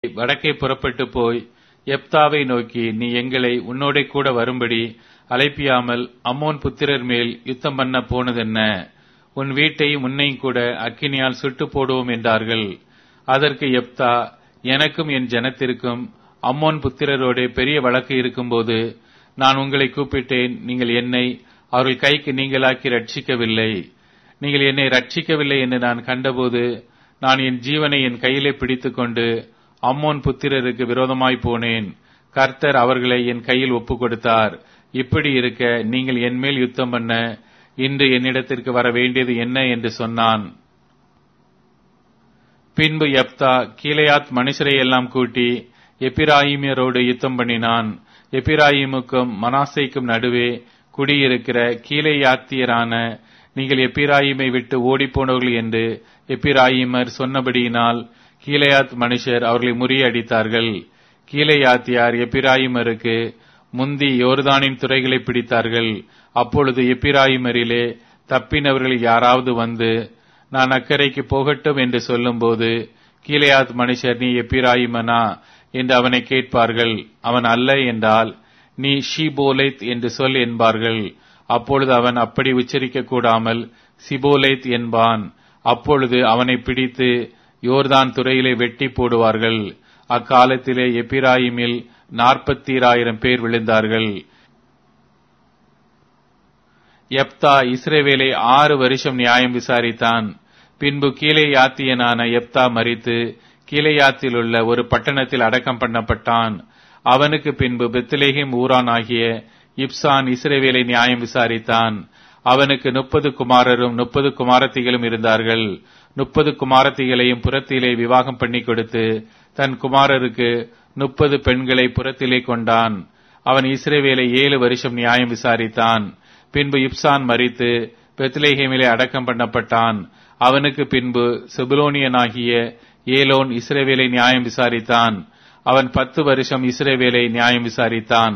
வடக்கே புறப்பட்டு போய் எப்தாவை நோக்கி நீ எங்களை உன்னோடே கூட வரும்படி அழைப்பியாமல் அம்மோன் புத்திரர் மேல் யுத்தம் பண்ண போனதென்ன உன் வீட்டையும் உன்னையும் கூட அக்கினியால் சுட்டு போடுவோம் என்றார்கள் அதற்கு எப்தா எனக்கும் என் ஜனத்திற்கும் அம்மோன் புத்திரரோடே பெரிய வழக்கு இருக்கும்போது நான் உங்களை கூப்பிட்டேன் நீங்கள் என்னை அவர்கள் கைக்கு நீங்களாக்கி ரட்சிக்கவில்லை நீங்கள் என்னை ரட்சிக்கவில்லை என்று நான் கண்டபோது நான் என் ஜீவனை என் கையிலே பிடித்துக்கொண்டு அம்மோன் புத்திரருக்கு விரோதமாய் போனேன் கர்த்தர் அவர்களை என் கையில் ஒப்புக் கொடுத்தார் இப்படி இருக்க நீங்கள் என் மேல் யுத்தம் பண்ண இன்று என்னிடத்திற்கு வர வேண்டியது என்ன என்று சொன்னான் பின்பு யப்தா கீலேயாத் மனுஷரை எல்லாம் கூட்டி எப்பிராயிமியரோடு யுத்தம் பண்ணினான் எப்பிராயிமுக்கும் மனாசைக்கும் நடுவே குடியிருக்கிற கீலேயாத்தியரான நீங்கள் எப்பிராயிமை விட்டு ஓடிப்போனவர்கள் என்று எப்பிராயிமர் சொன்னபடியினால் கீலேயாத் மனுஷர் அவர்களை முறியடித்தார்கள் கீலேயாத்தியார் எப்பிராயிமருக்கு முந்தி யோர்தானின் துறைகளை பிடித்தார்கள் அப்பொழுது எப்பிராயிமரிலே தப்பினவர்கள் யாராவது வந்து நான் அக்கறைக்கு போகட்டும் என்று சொல்லும்போது கீலேயாத் மனுஷர் நீ எப்பிராயிமனா என்று அவனை கேட்பார்கள் அவன் அல்ல என்றால் நீ ஷீபோலைத் என்று சொல் என்பார்கள் அப்பொழுது அவன் அப்படி உச்சரிக்க கூடாமல் சிபோலைத் என்பான் அப்பொழுது அவனை பிடித்து யோர்தான் துறையிலே வெட்டி போடுவார்கள் அக்காலத்திலே எப்பிராயிமில் நாற்பத்தீராயிரம் பேர் விழுந்தார்கள் எப்தா இஸ்ரேவேலை ஆறு வருஷம் நியாயம் விசாரித்தான் பின்பு கீழே யாத்தியனான எப்தா மறித்து கீழையாத்தில் உள்ள ஒரு பட்டணத்தில் அடக்கம் பண்ணப்பட்டான் அவனுக்கு பின்பு பெத்லேஹிம் ஊரான் ஆகிய இப்சான் இஸ்ரேவேலை நியாயம் விசாரித்தான் அவனுக்கு முப்பது குமாரரும் முப்பது குமாரத்திகளும் இருந்தார்கள் முப்பது குமாரத்திகளையும் புறத்திலே விவாகம் பண்ணி கொடுத்து தன் குமாரருக்கு முப்பது பெண்களை புறத்திலே கொண்டான் அவன் இஸ்ரேவேலை ஏழு வருஷம் நியாயம் விசாரித்தான் பின்பு இப்சான் மறித்து பெத்லேஹேமிலே அடக்கம் பண்ணப்பட்டான் அவனுக்கு பின்பு செபுலோனியனாகிய ஏலோன் இஸ்ரேவேலை நியாயம் விசாரித்தான் அவன் பத்து வருஷம் இஸ்ரேவேலை நியாயம் விசாரித்தான்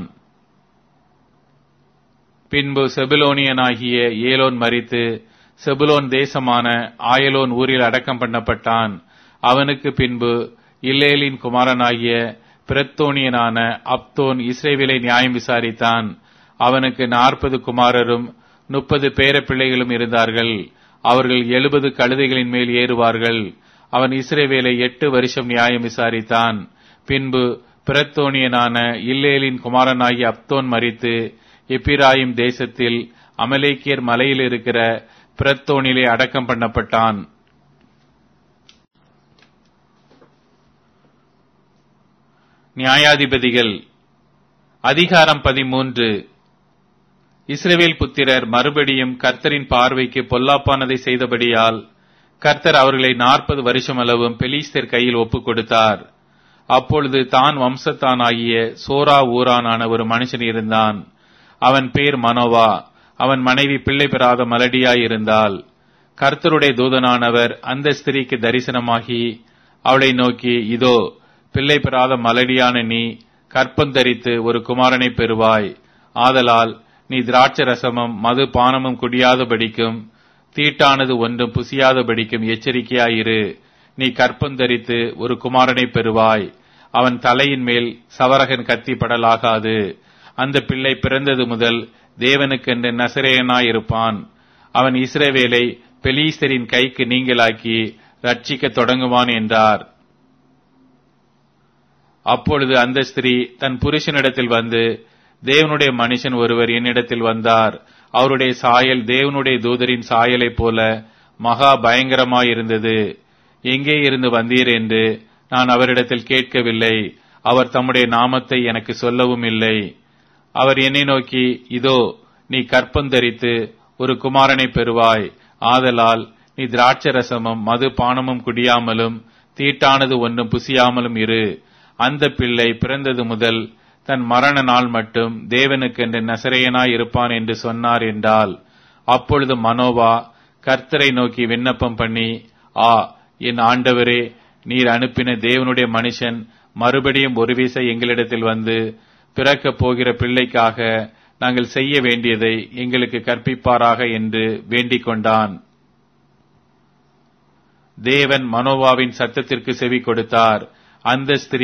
பின்பு செபுலோனியனாகிய ஏலோன் மறித்து செபுலோன் தேசமான ஆயலோன் ஊரில் அடக்கம் பண்ணப்பட்டான் அவனுக்கு பின்பு இல்லேலின் குமாரனாகிய பிரத்தோனியனான அப்தோன் இஸ்ரேவேலை நியாயம் விசாரித்தான் அவனுக்கு நாற்பது குமாரரும் முப்பது பேர பிள்ளைகளும் இருந்தார்கள் அவர்கள் எழுபது கழுதைகளின் மேல் ஏறுவார்கள் அவன் இஸ்ரேவேலை எட்டு வருஷம் நியாயம் விசாரித்தான் பின்பு பிரத்தோனியனான இல்லேலின் குமாரனாகிய அப்தோன் மறித்து எப்பிராயிம் தேசத்தில் அமலேக்கியர் மலையில் இருக்கிற பிரத்தோனிலே அடக்கம் பண்ணப்பட்டான் நியாயாதிபதிகள் அதிகாரம் பதிமூன்று இஸ்ரேவேல் புத்திரர் மறுபடியும் கர்த்தரின் பார்வைக்கு பொல்லாப்பானதை செய்தபடியால் கர்த்தர் அவர்களை நாற்பது வருஷம் அளவும் பெலிஸ்தர் கையில் ஒப்புக் கொடுத்தார் அப்பொழுது தான் வம்சத்தானாகிய சோரா ஊரானான ஒரு மனுஷன் இருந்தான் அவன் பேர் மனோவா அவன் மனைவி பிள்ளை பெறாத மலடியாயிருந்தாள் கர்த்தருடைய தூதனானவர் அந்த ஸ்திரீக்கு தரிசனமாகி அவளை நோக்கி இதோ பிள்ளை பெறாத மலடியான நீ கற்பந்தரித்து ஒரு குமாரனை பெறுவாய் ஆதலால் நீ திராட்ச ரசமும் மது பானமும் குடியாதபடிக்கும் தீட்டானது ஒன்றும் புசியாதபடிக்கும் எச்சரிக்கையாயிரு நீ கற்பந்தரித்து ஒரு குமாரனை பெறுவாய் அவன் தலையின் மேல் சவரகன் கத்தி படலாகாது அந்த பிள்ளை பிறந்தது முதல் தேவனுக்கென்று நசரேயனாயிருப்பான் அவன் இஸ்ரேவேலை பெலீஸ்தரின் கைக்கு நீங்களாக்கி ரட்சிக்க தொடங்குவான் என்றார் அப்பொழுது அந்த ஸ்திரீ தன் புருஷனிடத்தில் வந்து தேவனுடைய மனுஷன் ஒருவர் என்னிடத்தில் வந்தார் அவருடைய சாயல் தேவனுடைய தூதரின் சாயலைப் போல மகா பயங்கரமாயிருந்தது எங்கே இருந்து வந்தீர் என்று நான் அவரிடத்தில் கேட்கவில்லை அவர் தம்முடைய நாமத்தை எனக்கு சொல்லவும் இல்லை அவர் என்னை நோக்கி இதோ நீ கற்பந்தரித்து ஒரு குமாரனை பெறுவாய் ஆதலால் நீ திராட்சரசமும் மது பானமும் குடியாமலும் தீட்டானது ஒன்றும் புசியாமலும் இரு அந்த பிள்ளை பிறந்தது முதல் தன் மரண நாள் மட்டும் தேவனுக்கென்று நசரையனாய் இருப்பான் என்று சொன்னார் என்றால் அப்பொழுது மனோவா கர்த்தரை நோக்கி விண்ணப்பம் பண்ணி ஆ என் ஆண்டவரே நீர் அனுப்பின தேவனுடைய மனுஷன் மறுபடியும் ஒரு வீச எங்களிடத்தில் வந்து பிறக்கப் போகிற பிள்ளைக்காக நாங்கள் செய்ய வேண்டியதை எங்களுக்கு கற்பிப்பாராக என்று வேண்டிக் கொண்டான் தேவன் மனோவாவின் சத்தத்திற்கு செவி கொடுத்தார் அந்த ஸ்திரீ